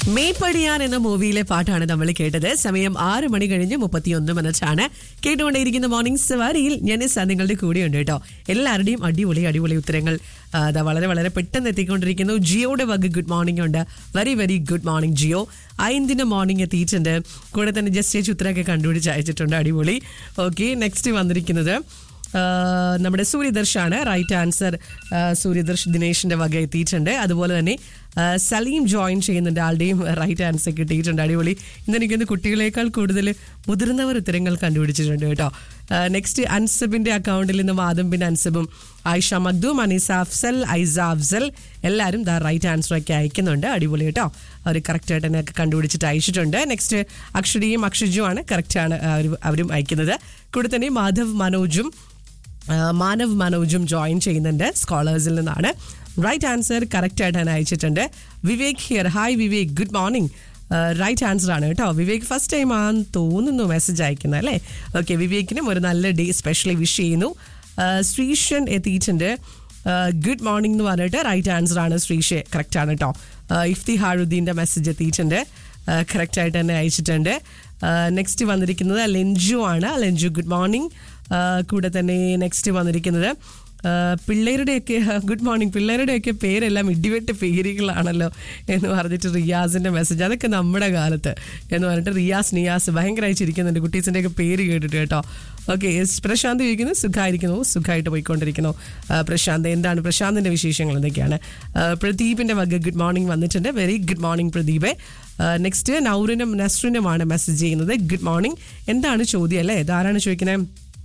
മേപ്പടിയാൻ എന്ന മൂവിയിലെ പാട്ടാണ് നമ്മൾ കേട്ടത് സമയം ആറ് മണി കഴിഞ്ഞ് മുപ്പത്തിയൊന്ന് മിനിറ്റാണ് കേട്ടുകൊണ്ടേയിരിക്കുന്ന മോർണിംഗ് സവാരിയിൽ ഞാൻ സ നിങ്ങളുടെ കൂടെയുണ്ട് കേട്ടോ എല്ലാവരുടെയും അടിപൊളി അടിപൊളി ഉത്തരങ്ങൾ ആ, ദാ വളരെ വളരെ പെട്ടെന്ന് എത്തിക്കൊണ്ടിരിക്കുന്നു ജിയോയുടെ വക ഗുഡ് മോർണിംഗ് ഉണ്ട് very very good morning Jio ഐന്തിന്റെ മോർണിംഗ് എത്തിയിട്ടുണ്ട് കൂടെ തന്നെ ജസ്റ്റ് ഉത്തരമൊക്കെ കണ്ടുപിടിച്ച് അയച്ചിട്ടുണ്ട് അടിപൊളി ഓക്കെ നെക്സ്റ്റ് വന്നിരിക്കുന്നത് ആ, നമ്മുടെ സൂര്യദർശാണ് റൈറ്റ് ആൻസർ സൂര്യദർശ് ദിനേശിന്റെ വക എത്തിയിട്ടുണ്ട് അതുപോലെ തന്നെ ആ, സലീം ജോയിൻ ചെയ്യുന്നുണ്ട് ആളുടെയും റൈറ്റ് ആൻസർ കിട്ടിയിട്ടുണ്ട് അടിപൊളി ഇന്ന് എനിക്കൊന്ന് കുട്ടികളെക്കാൾ കൂടുതൽ മുതിർന്നവർ ഉത്തരങ്ങൾ കണ്ടുപിടിച്ചിട്ടുണ്ട് കേട്ടോ നെക്സ്റ്റ് അൻസബിന്റെ അക്കൗണ്ടിൽ നിന്ന് മാതംബിൻ അൻസബും ആയിഷ മഖ്ദൂം അനീസ അഫ്സൽ ഐസ അഫ്സൽ എല്ലാവരും ദാ റൈറ്റ് ആൻസർ ഒക്കെ അയക്കുന്നുണ്ട് അടിപൊളി കേട്ടോ അവർ കറക്റ്റ് ആയിട്ട് തന്നെ ഒക്കെ കണ്ടുപിടിച്ചിട്ട് അയച്ചിട്ടുണ്ട് നെക്സ്റ്റ് അക്ഷരിയും അക്ഷജുമാണ് കറക്റ്റാണ് അവരും അയക്കുന്നത് കൂടെ തന്നെ മാധവ് മനോജും ആ, മാനവ് മനോജും ജോയിൻ ചെയ്യുന്നുണ്ട് സ്കോളേഴ്സിൽ നിന്നാണ് റൈറ്റ് ആൻസർ കറക്റ്റ് ആയിട്ട് തന്നെ അയച്ചിട്ടുണ്ട് Vivek here hi Vivek good morning right answer ആണ് കേട്ടോ വിവേക് ഫസ്റ്റ് ടൈം ആണെന്ന് തോന്നുന്നു മെസ്സേജ് അയക്കുന്നത് അല്ലേ ഓക്കെ വിവേകിനും ഒരു നല്ല ഡേ സ്പെഷ്യലി വിഷ് ചെയ്യുന്നു ആ, ശ്രീഷൻ എത്തിയിട്ടുണ്ട് ഗുഡ് മോർണിംഗ് എന്ന് പറഞ്ഞിട്ട് റൈറ്റ് ആൻസർ ആണ് ശ്രീഷെ കറക്റ്റ് ആണ് കേട്ടോ ഇഫ്തി ഹാറുദ്ദീൻ്റെ മെസ്സേജ് എത്തിയിട്ടുണ്ട് കറക്റ്റ് ആയിട്ട് തന്നെ അയച്ചിട്ടുണ്ട് നെക്സ്റ്റ് വന്നിരിക്കുന്നത് ലെഞ്ചു ആണ് ലെഞ്ചു ഗുഡ് മോർണിംഗ് കൂടെ തന്നെ നെക്സ്റ്റ് വന്നിരിക്കുന്നത് ആ, പിള്ളേരുടെയൊക്കെ ഗുഡ് മോർണിംഗ് പിള്ളേരുടെയൊക്കെ പേരെല്ലാം ഇടിവെട്ട് പേരുകളാണല്ലോ എന്ന് പറഞ്ഞിട്ട് റിയാസിന്റെ മെസ്സേജ് അതൊക്കെ നമ്മുടെ കാലത്ത് എന്ന് പറഞ്ഞിട്ട് റിയാസ് നിയാസ് ഭയങ്കരമായി ചിരിക്കുന്നുണ്ട് കുട്ടീസിന്റെ ഒക്കെ പേര് കേട്ടിട്ട് കേട്ടോ ഓക്കെ പ്രശാന്ത് ചോദിക്കുന്നു സുഖമായിരിക്കുന്നു സുഖമായിട്ട് പോയിക്കൊണ്ടിരിക്കുന്നു ആ, പ്രശാന്ത് എന്താണ് പ്രശാന്തിന്റെ വിശേഷങ്ങൾ എന്തൊക്കെയാണ് ആ, പ്രദീപിന്റെ വക ഗുഡ് മോർണിംഗ് വന്നിട്ടുണ്ട് very good morning Pradeep next നൗറിനും നസ്റിനുമാണ് മെസ്സേജ് ചെയ്യുന്നത് ഗുഡ് മോർണിംഗ് എന്താണ് ചോദ്യം അല്ലേ ഇതാരാണ് ചോദിക്കുന്നത്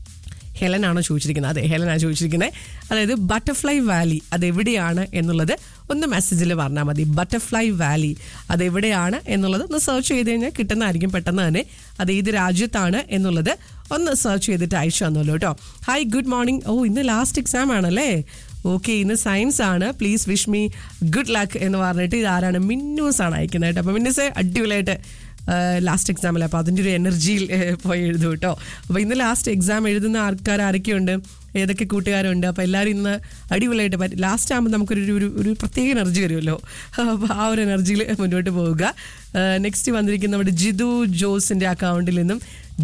ഹെലൻ ആണോ ചോദിച്ചിരിക്കുന്നത് അതെ ഹെലൻ ആണ് ചോദിച്ചിരിക്കുന്നത് അതായത് ബട്ടർഫ്ലൈ വാലി അതെവിടെയാണ് എന്നുള്ളത് ഒന്ന് മെസ്സേജിൽ പറഞ്ഞാൽ മതി ബട്ടർഫ്ലൈ വാലി അതെവിടെയാണ് എന്നുള്ളത് ഒന്ന് സെർച്ച് ചെയ്ത് കഴിഞ്ഞാൽ കിട്ടുന്നതായിരിക്കും പെട്ടെന്ന് തന്നെ അത് ഏത് രാജ്യത്താണ് എന്നുള്ളത് ഒന്ന് സെർച്ച് ചെയ്തിട്ട് അയച്ചു തന്നല്ലോ കേട്ടോ ഹായ് ഗുഡ് മോർണിംഗ് ഓ ഇന്ന് ലാസ്റ്റ് എക്സാം ആണല്ലേ ഓക്കെ ഇന്ന് സയൻസ് ആണ് please wish me good luck എന്ന് പറഞ്ഞിട്ട് ഇതാരാണ് മിന്നൂസ് ആണ് അയക്കുന്നത് കേട്ടോ അപ്പോൾ മിന്നൂസ് അടിപൊളിയായിട്ട് ലാസ്റ്റ് എക്സാമിൽ അപ്പോൾ അതിൻ്റെ ഒരു എനർജിയിൽ ഏഹ്, പോയി എഴുതും കേട്ടോ അപ്പോൾ ഇന്ന് ലാസ്റ്റ് എക്സാം എഴുതുന്ന ആൾക്കാർ ആരൊക്കെയുണ്ട് ഏതൊക്കെ കൂട്ടുകാരുണ്ട് അപ്പോൾ എല്ലാവരും ഇന്ന് അടിപൊളിയായിട്ട് പറ്റും ലാസ്റ്റ് ആകുമ്പോൾ നമുക്കൊരു ഒരു- ഒരു ഒരു പ്രത്യേക എനർജി വരുമല്ലോ അപ്പോൾ ആ ഒരു എനർജിയിൽ മുന്നോട്ട് പോവുക നെക്സ്റ്റ് വന്നിരിക്കുന്ന നമ്മുടെ ജിതു ജോസിൻ്റെ അക്കൗണ്ടിൽ നിന്നും